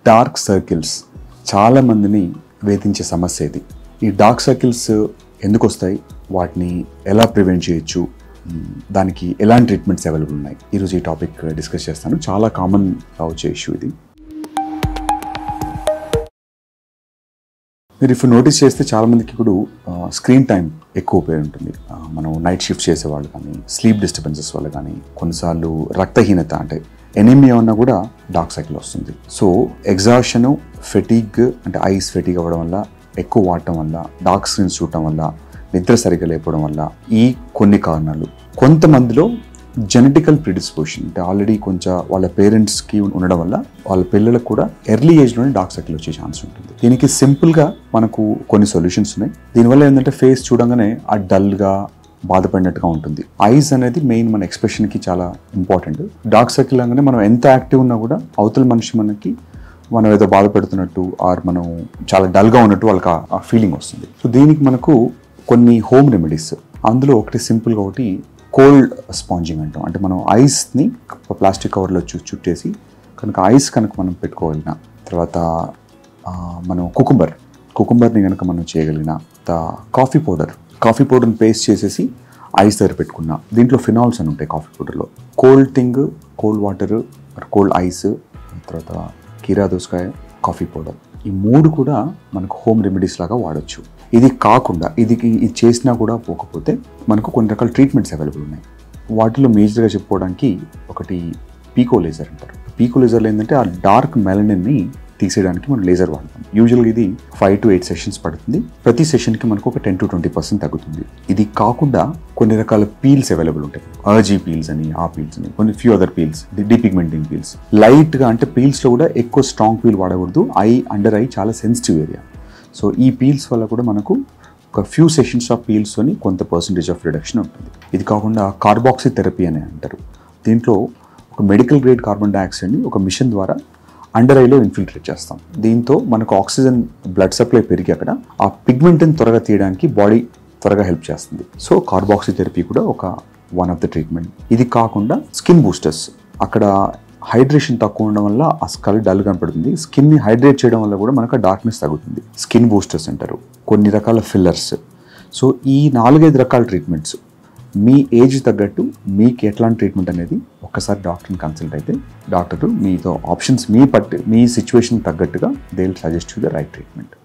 dark circles చాలా మందిని వేధించే సమస్య ఇది ఈ డార్క్ సర్కిల్స్ ఎందుకు వస్తాయి వాటిని ఎలా ప్రివెంట్ చేయొచ్చు మ్, దానికి ఎలాంటి ట్రీట్మెంట్స్ అవైలబుల్ ఉన్నాయి ఈరోజు ఈ టాపిక్ డిస్కస్ చేస్తాను చాలా కామన్ వచ్చే ఇష్యూ ఇది మీరు ఇప్పుడు నోటీస్ చేస్తే చాలా మందికి ఇప్పుడు స్క్రీన్ టైం ఎక్కువ ఉపయోగం ఉంటుంది ఆ, మనం నైట్ షిఫ్ట్ చేసేవాళ్ళు కానీ స్లీప్ డిస్టర్బెన్సెస్ వల్ల కానీ కొన్నిసార్లు రక్తహీనత అంటే ఎనిమియా ఉన్నా కూడా డార్క్ సైకిల్ వస్తుంది సో ఎగ్జాషను ఫెటీగ్ అంటే ఐస్ ఫెటీగ్ అవ్వడం వల్ల ఎక్కువ వాడటం వల్ల డార్క్ స్క్రీన్స్ చూడటం వల్ల నిద్ర సరిగ్గా లేకపోవడం వల్ల ఈ కొన్ని కారణాలు కొంతమందిలో జెనెటికల్ ప్రిడిస్పోషన్ అంటే ఆల్రెడీ కొంచెం వాళ్ళ పేరెంట్స్కి ఉండడం వల్ల వాళ్ళ పిల్లలకు కూడా ఎర్లీ ఏజ్లోనే డార్క్ సర్కిల్ వచ్చే ఛాన్స్ ఉంటుంది దీనికి సింపుల్గా మనకు కొన్ని సొల్యూషన్స్ ఉన్నాయి దీనివల్ల ఏంటంటే ఫేస్ చూడంగానే ఆ డల్గా బాధపడినట్టుగా ఉంటుంది ఐస్ అనేది మెయిన్ మన ఎక్స్ప్రెషన్కి చాలా ఇంపార్టెంట్ డార్క్ సర్కిల్ అనగానే మనం ఎంత యాక్టివ్ ఉన్నా కూడా అవతల మనిషి మనకి మనం ఏదో బాధపడుతున్నట్టు ఆర్ మనం చాలా డల్గా ఉన్నట్టు వాళ్ళకి ఆ- ఆ ఫీలింగ్ వస్తుంది సో దీనికి మనకు కొన్ని హోమ్ రెమెడీస్ అందులో ఒకటి సింపుల్గా ఒకటి కోల్డ్ స్పాంజింగ్ అంటాం అంటే మనం ఐస్ని ప్లాస్టిక్ కవర్లో చు చుట్టేసి కనుక ఐస్ కనుక మనం పెట్టుకోగలిగిన తర్వాత ఆ, మనం కుకుంబర్ కుకుంబర్ని కనుక మనం చేయగలిగిన త- కాఫీ పౌడర్ కాఫీ పౌడర్ని పేస్ట్ చేసేసి ఐస్ దగ్గర పెట్టుకున్న దీంట్లో ఫినాల్స్ అని ఉంటాయి కాఫీ పౌడర్లో cold thing cold water cold ice తర్వాత కీరా దోసకాయ కాఫీ పౌడర్ ఈ మూడు కూడా మనకు హోమ్ రెమెడీస్ లాగా వాడచ్చు ఇది కాకుండా ఇది ఇది చేసినా కూడా పోకపోతే మనకు కొన్ని రకాల ట్రీట్మెంట్స్ అవైలబుల్ ఉన్నాయి వాటిలో మేజర్గా చెప్పుకోవడానికి ఒకటి పీకో లేజర్ అంటారు పీకో లేజర్లో ఏంటంటే ఆ డార్క్ మెలనిన్ని తీసేయడానికి మనం లేజర్ వాడతాం యూజువల్గా ఇది ఫైవ్ టు ఎయిట్ సెషన్స్ పడుతుంది ప్రతి సెషన్కి మనకు ఒక టెన్ టు ట్వంటీ పర్సెంట్ తగ్గుతుంది ఇది కాకుండా కొన్ని రకాల పీల్స్ అవైలబుల్ ఉంటాయి అర్జీ పీల్స్ అని ఆ పీల్స్ అని కొన్ని few other peels depigmenting peels లైట్గా అంటే పీల్స్లో కూడా ఎక్కువ స్ట్రాంగ్ పీల్ వాడకూడదు ఐ అండర్ ఐ చాలా సెన్సిటివ్ ఏరియా సో ఈ పీల్స్ వల్ల కూడా మనకు ఒక ఫ్యూ సెషన్స్ ఆఫ్ పీల్స్తోని కొంత పర్సంటేజ్ ఆఫ్ రిడక్షన్ ఉంటుంది ఇది కాకుండా కార్బాక్సీ థెరపీ అని అంటారు దీంట్లో ఒక మెడికల్ గ్రేడ్ కార్బన్ డైఆక్సైడ్ని ఒక మిషన్ ద్వారా అండర్ ఐలో ఇన్ఫిల్ట్రేట్ చేస్తాం దీంతో మనకు ఆక్సిజన్ బ్లడ్ సప్లై పెరిగి అక్కడ ఆ పిగ్మెంట్ని త్వరగా తీయడానికి బాడీ త్వరగా హెల్ప్ చేస్తుంది సో కార్బాక్సీ థెరపీ కూడా ఒక వన్ ఆఫ్ ద ట్రీట్మెంట్ ఇది కాకుండా స్కిన్ బూస్టర్స్ అక్కడ హైడ్రేషన్ తక్కువ ఉండడం వల్ల ఆ స్కల్ డల్ కనపడుతుంది స్కిన్ని హైడ్రేట్ చేయడం వల్ల కూడా మనకు డార్క్నెస్ తగ్గుతుంది స్కిన్ బూస్టర్స్ అంటారు కొన్ని రకాల ఫిల్లర్స్ సో ఈ నాలుగైదు రకాల ట్రీట్మెంట్స్ మీ ఏజ్ తగ్గట్టు మీకు ఎట్లాంటి ట్రీట్మెంట్ అనేది ఒక్కసారి డాక్టర్ని కన్సల్ట్ అయితే డాక్టర్ మీతో ఆప్షన్స్ మీ పట్టి మీ సిచ్యువేషన్ తగ్గట్టుగా they will suggest you the right treatment